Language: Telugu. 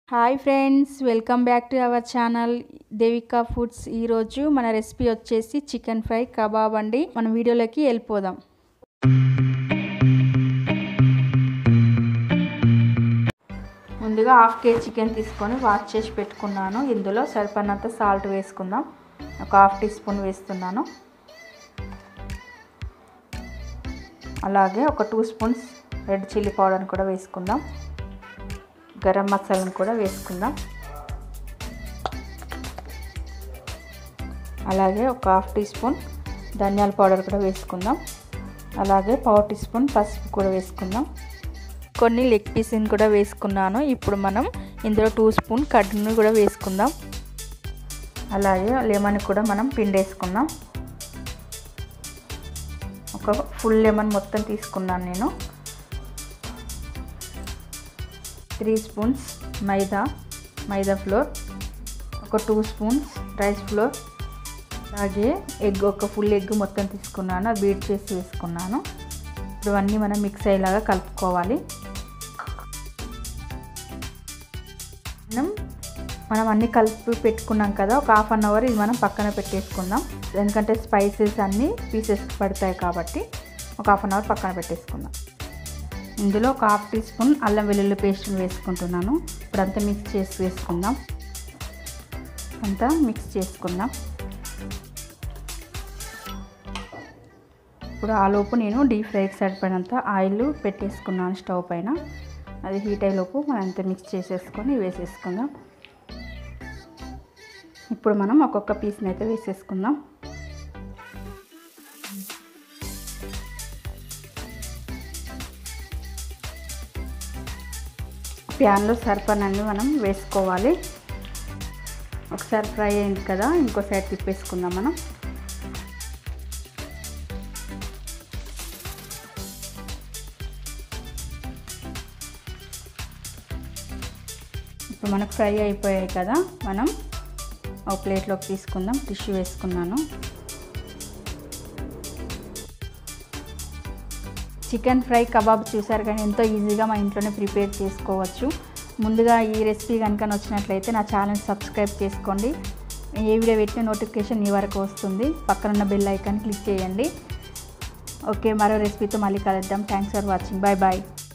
hi friends welcome back to our channel Devika foods ఈరోజు మన రెసిపీ వచ్చేసి చికెన్ ఫ్రై కబాబ్ అండి మన వీడియోలోకి వెళ్ళిపోదాం ముందుగా హాఫ్ కేజీ చికెన్ తీసుకొని వాష్ చేసి పెట్టుకున్నాను ఇందులో సరిపడినంత సాల్ట్ వేసుకుందాం ఒక హాఫ్ టీ స్పూన్ వేస్తున్నాను అలాగే ఒక two spoons red chilli powder కూడా వేసుకుందాం గరం మసాలాను కూడా వేసుకుందాం అలాగే ఒక హాఫ్ టీ స్పూన్ ధనియాల పౌడర్ కూడా వేసుకుందాం అలాగే పావు టీ స్పూన్ పసుపు కూడా వేసుకుందాం కొన్ని లెగ్ పీస్ని కూడా వేసుకున్నాను ఇప్పుడు మనం ఇందులో టూ స్పూన్ కడ్డును కూడా వేసుకుందాం అలాగే లెమన్ కూడా మనం పిండేసుకుందాం ఒక ఫుల్ లెమన్ మొత్తం తీసుకున్నాను నేను three spoons maida maida flour ఒక టూ స్పూన్స్ రైస్ ఫ్లోర్ అలాగే ఎగ్ ఒక ఫుల్ ఎగ్ మొత్తం తీసుకున్నాను అది బీట్ చేసి వేసుకున్నాను ఇప్పుడు అన్నీ మనం మిక్స్ అయ్యేలాగా కలుపుకోవాలి మనం మనం అన్నీ కలిపి పెట్టుకున్నాం కదా ఒక హాఫ్ అన్ అవర్ ఇది మనం పక్కన పెట్టేసుకుందాం ఎందుకంటే స్పైసెస్ అన్నీ పీసెస్ పడతాయి కాబట్టి ఒక హాఫ్ అన్ అవర్ పక్కన పెట్టేసుకుందాం ఇందులో ఒక హాఫ్ టీ స్పూన్ అల్లం వెల్లుల్లి పేస్ట్ వేసుకుంటున్నాను ఇప్పుడు అంతా మిక్స్ చేసి వేసుకుందాం అంతా మిక్స్ చేసుకుందాం ఇప్పుడు ఆ లోపు నేను డీప్ ఫ్రైకి సరిపడినంత ఆయిల్ పెట్టేసుకున్నాను స్టవ్ పైన అది హీట్ అయ్యేలోపు మనం అంతా మిక్స్ చేసేసుకొని వేసేసుకుందాం ఇప్పుడు మనం ఒక్కొక్క పీస్ని అయితే వేసేసుకుందాం ప్యాన్లో సరిపడినన్ని మనం వేసుకోవాలి ఒకసారి ఫ్రై అయింది కదా ఇంకో సైడ్ తిప్పేసుకుందాం మనం ఇప్పుడు మనకు ఫ్రై అయిపోయాయి కదా మనం ఒక ప్లేట్లోకి తీసుకుందాం టిష్యూ వేసుకున్నాను చికెన్ ఫ్రై కబాబ్ చూసారు కానీ ఎంతో ఈజీగా మా ఇంట్లోనే ప్రిపేర్ చేసుకోవచ్చు ముందుగా ఈ రెసిపీ కనుక నచ్చినట్లయితే నా ఛానల్ సబ్స్క్రైబ్ చేసుకోండి ఏ వీడియో పెట్టిన నోటిఫికేషన్ మీ వరకు వస్తుంది పక్కనున్న బెల్ ఐకాన్ క్లిక్ చేయండి ఓకే మరో రెసిపీతో మళ్ళీ కలుద్దాం thanks for watching bye bye